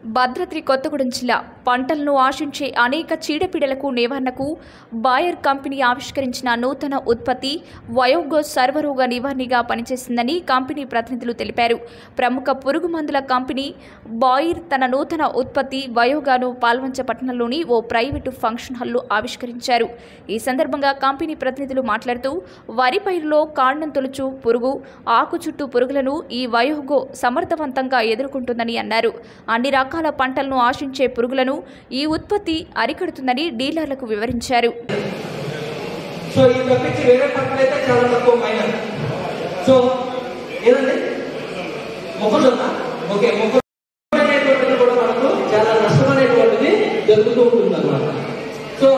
భద్రాద్రి కొత్తగూడెం జిల్లా పంటలను ఆశించే అనేక చీడపీడలకు నివారణకు బాయర్ కంపెనీ ఆవిష్కరించిన నూతన ఉత్పత్తి వయోగో సర్వరోగ నివారణగా పనిచేస్తుందని కంపెనీ ప్రతినిధులు తెలిపారు ప్రముఖ పురుగు మందుల కంపెనీ బాయిర్ తన నూతన ఉత్పత్తి వయోగాను పాల్వంచ పట్టణంలోని ఓ ప్రైవేటు ఫంక్షన్ హాల్లో ఆవిష్కరించారు ఈ సందర్భంగా కంపెనీ ప్రతినిధులు మాట్లాడుతూ వరి పైరులో కాండం తొలుచు పురుగు ఆకు చుట్టూ పురుగులను ఈ వయోగో సమర్థవంతంగా ఎదుర్కొంటుందని అన్నారు అన్ని రకాల పంటలను ఆశించే పురుగులను ఈ ఉత్పత్తి అరికడుతుందని డీలర్లకు వివరించారు సో ఈ తప్పించి వేరే పంటలు అయితే చాలా తక్కువ మైనర్ సో ఏదండి మొక్కజొన్న ఓకే మొక్కజొన్న అనేటువంటిది కూడా మనకు చాలా నష్టం అనేటువంటిది జరుగుతూ ఉంటుంది అనమాట సో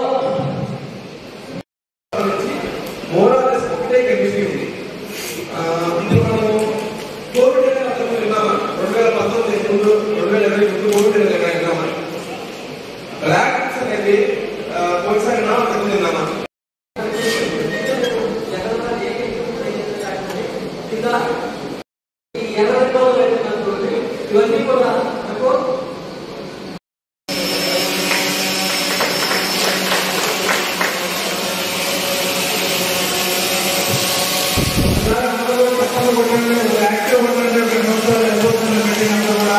మోరాలెస్ ఒకటే కెమిస్ట్రీ ఉంది ఆ, ఇది మనము కోవిడ్ అనేది అంతకు విన్నామా రెండు వేల పంతొమ్మిది ముందు రెండు వేల ఇరవై ముందు కోవిడ్ అనేది ఎక్కడ విన్నామా ర్యాక్స్ అనేది ఆ, పోయినసారి విన్నామా అంతకు ముందు విన్నామా ఇంకా ఈ ఎర్ర రంగులో ఉన్నటువంటి ఇవన్నీ కూడా మనకు సార్ అందరూ కూడా పక్కన కొట్టండి యాక్టివ్ కొట్టండి రెండు సంవత్సరాలు వెళ్ళిపోతుంది పెట్టినంత కూడా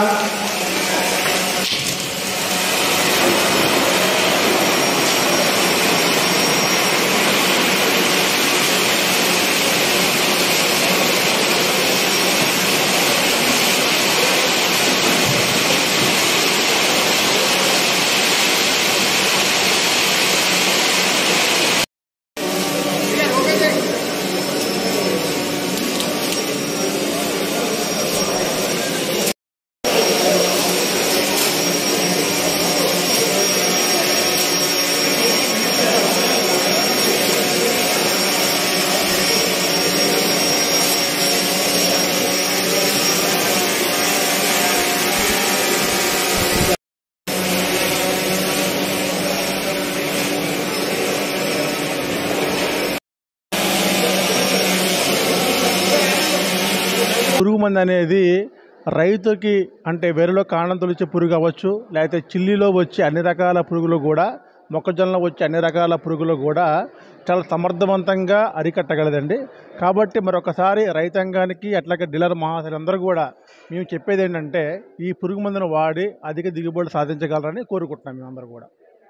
పురుగు మందు అనేది రైతుకి అంటే వరిలో కాండం తొలిచే పురుగు అవ్వచ్చు లేకపోతే చిల్లీలో వచ్చే అన్ని రకాల పురుగులు కూడా మొక్కజొన్నలో వచ్చే అన్ని రకాల పురుగులు కూడా చాలా సమర్థవంతంగా అరికట్టగలదండి కాబట్టి మరొకసారి రైతాంగానికి అట్లాగే డీలర్ మహాశయులందరూ కూడా మేము చెప్పేది ఏంటంటే ఈ పురుగు మందును వాడి అధిక దిగుబడి సాధించగలరని కోరుకుంటున్నాం మేమందరూ కూడా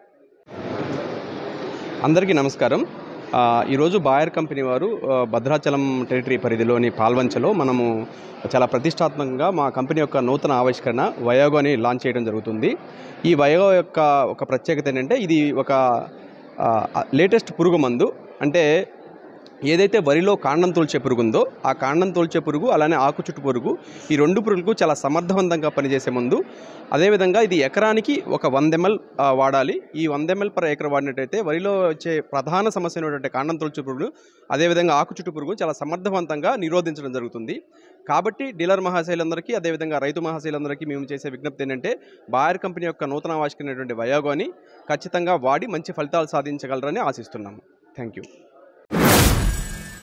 అందరికీ నమస్కారం ఆ, ఈరోజు బాయర్ కంపెనీ వారు ఆ, భద్రాచలం టెరిటరీ పరిధిలోని పాల్వంచలో మనము చాలా ప్రతిష్టాత్మకంగా మా కంపెనీ యొక్క నూతన ఆవిష్కరణ వయోగోని లాంచ్ చేయడం జరుగుతుంది ఈ వయోగో యొక్క ఒక ప్రత్యేకత ఏంటంటే ఇది ఒక లేటెస్ట్ పురుగు మందు అంటే ఏదైతే వరిలో కాండం తోల్చే పురుగు ఉందో ఆ కాండం తోల్చే పురుగు అలానే ఆకు చుట్టు పురుగు ఈ రెండు పురుగులకు చాలా సమర్థవంతంగా పనిచేసే ముందు అదేవిధంగా ఇది ఎకరానికి ఒక వంద ఎంఎల్ వాడాలి ఈ వంద ఎంఎల్ పర్ ఎకర్ వాడినట్టయితే వరిలో వచ్చే ప్రధాన సమస్య అయినటువంటి కాండం తొలచు పురుగు అదేవిధంగా ఆకు చుట్టు పురుగు చాలా సమర్థవంతంగా నిరోధించడం జరుగుతుంది కాబట్టి డీలర్ మహాశైలందరికీ అదేవిధంగా రైతు మహాశైలందరికీ మేము చేసే విజ్ఞప్తి ఏంటంటే బాయర్ కంపెనీ యొక్క నూతన ఆవిష్కరైనటువంటి వయోగోని ఖచ్చితంగా వాడి మంచి ఫలితాలు సాధించగలరని ఆశిస్తున్నాము థ్యాంక్ యూ